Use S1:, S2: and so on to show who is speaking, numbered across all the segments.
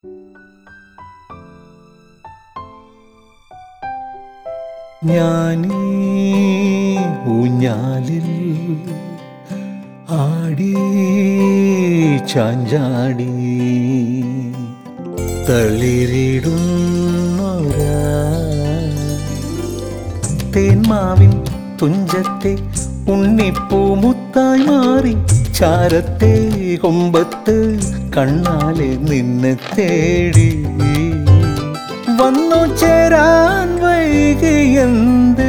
S1: ഞാനീ ഊഞ്ഞാലിൽ ആടി ചാഞ്ചാടി തളിരിടുന്നൊരാ തേന്മാവിൻ തുഞ്ചത്തെ ഉണ്ണിപ്പൂമുത്തായി മാറി ചാരത്തെ കൊമ്പത്ത് കണ്ണാലെ നിന്നെ തേടി വന്നു ചേരാൻ വൈകിയെന്തേ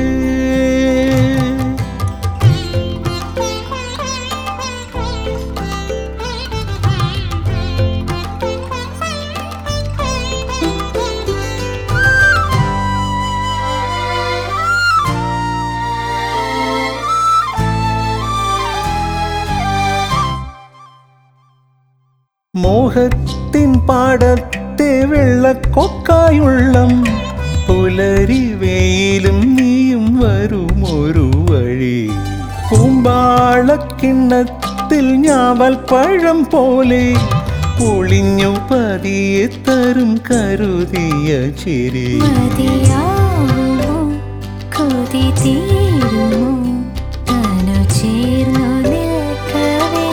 S1: മോഹത്തിൻ പാടത്തെ വെള്ളക്കൊക്കായുള്ളം പുലരി വെയിലും നീയും വരും ഒരു വഴി കൂമ്പാളക്കിണ്ണത്തിൽ ഞാവൽ പഴം പോലെ പൊളിഞ്ഞു പതിയെ തരും കരുതിയ ചിരി
S2: മതിയാവുമോ കൊതി തീരുമോ തനു ചേർന്നു നിൽക്കവേ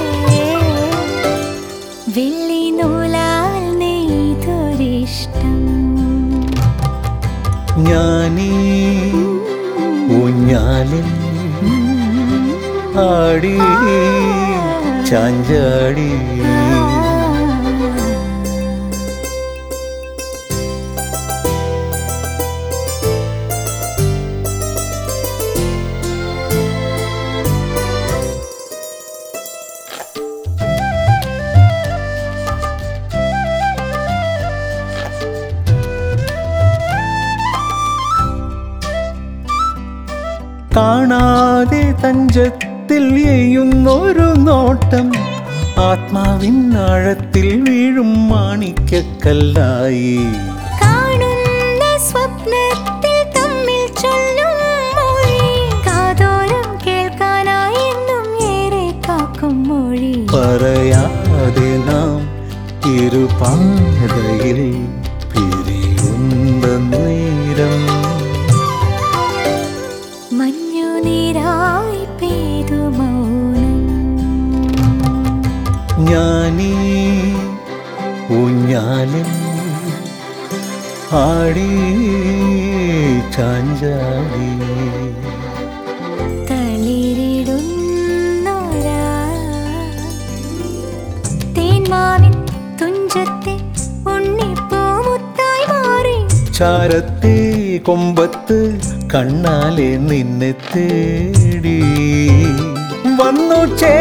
S2: വെള്ളി നൂലാൽ നെയ്തൊരിഷ്ടം
S1: ഞാനീ ഊഞ്ഞാലിൽ ആടി ചാഞ്ചാടി കാണാതെ തഞ്ചത്തിൽ എയ്യുന്നൊരു നോട്ടം ആത്മാവിൻ ആഴത്തിൽ വീഴും മാണിക്കക്കല്ലായി
S2: കാണുന്ന സ്വപ്നത്തിൽ തമ്മിൽ ചൊല്ലും മൊഴി കാതോരം കേൾക്കാനായി എന്നും ഏറെ കാക്കും മൊഴി
S1: പറയാതെ നാം ഇരുപാതയിൽ പിരിയുന്ന നേരം
S2: മഞ്ഞുനീരായി പെയ്തു മൗനം
S1: ഞാനീ ഊഞ്ഞാലിൽ ആടി ചാഞ്ചാടി
S2: തളിരിടുന്നൊരാ തേന്മാവിൻ തുഞ്ചത്തെ ഉണ്ണിപ്പൂമുത്തായി മാറി
S1: ചാരത്തെ കൊമ്പത്ത് കണ്ണാലെ നിന്നെ തേടി വന്നു ചേ